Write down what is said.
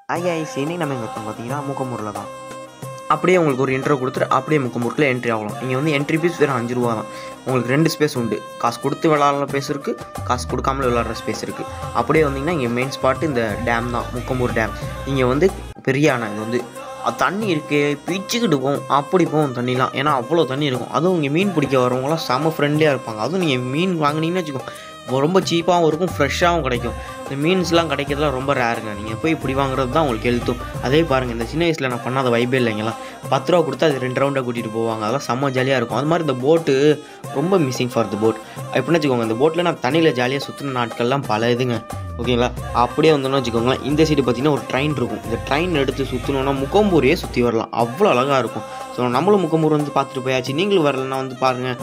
IIC இன்னைக்கு நம்ம எங்கே இருக்கோம் பார்த்தீங்கன்னா முகமூரில் தான் அப்படியே உங்களுக்கு ஒரு இன்ட்ரோ கொடுத்துட்டு அப்படியே முகமூரில் என்ட்ரி ஆகலாம் நீங்கள் வந்து என்ட்ரி ஃபீஸ் வெறும் அஞ்சு ரூபா தான் உங்களுக்கு ரெண்டு ஸ்பேஸ் உண்டு காசு கொடுத்து விளாட்ற ஸ்பேஸ் இருக்குது காசு கொடுக்காமல விளாட்ற ஸ்பேஸ் இருக்குது அப்படியே வந்தீங்கன்னா இங்கே மெயின் ஸ்பாட்டு இந்த டேம் தான் முக்கம்பூர் டேம் இங்கே வந்து பெரிய அணை இது வந்து அது தண்ணி இருக்கு பிச்சுக்கிட்டு போகும் அப்படி போகும் தண்ணிலாம் ஏன்னா அவ்வளோ தண்ணி இருக்கும் அதுவும் இங்கே மீன் பிடிக்க வரவங்களாம் செம ஃப்ரெண்ட்லியாக இருப்பாங்க அதுவும் நீங்கள் மீன் வாங்குனீங்கன்னு வச்சுக்கோ ரொம்ப சீப்பாகவும் இருக்கும் ஃப்ரெஷ்ஷாகவும் கிடைக்கும் இந்த மீன்ஸ்லாம் கிடைக்கிறதுலாம் ரொம்ப ரேருங்க நீங்கள் போய் இப்படி வாங்குறது தான் உங்களுக்கு ஹெல்த்தும் அதே பாருங்கள் இந்த சின்ன வயசில் நான் பண்ணாத வைபே இல்லைங்களா பத்து ரூபா கொடுத்து அது ரெண்டு ரவுண்டாக கூட்டிகிட்டு போவாங்க அதெல்லாம் செம்ம ஜாலியாக இருக்கும் அது மாதிரி இந்த போட்டு ரொம்ப மிஸ்ஸிங் ஃபார் த போட் எப்படின்னு வச்சுக்கோங்க இந்த போட்டில் நான் தண்ணியில் ஜாலியாக சுற்றின நாட்கள்லாம் பல இதுங்க ஓகேங்களா அப்படியே வந்தோம்னு வச்சுக்கோங்களேன் இந்த சைடு பார்த்தீங்கன்னா ஒரு ட்ரெயின் இருக்கும் இந்த ட்ரெயின் எடுத்து சுற்றணுன்னா முக்கம்பூரையே சுற்றி வரலாம் அவ்வளோ அழகாக இருக்கும் ஸோ நம்மளும் முக்கம்பூர் வந்து பார்த்துட்டு போயாச்சு நீங்களும் வரலன்னா வந்து பாருங்கள்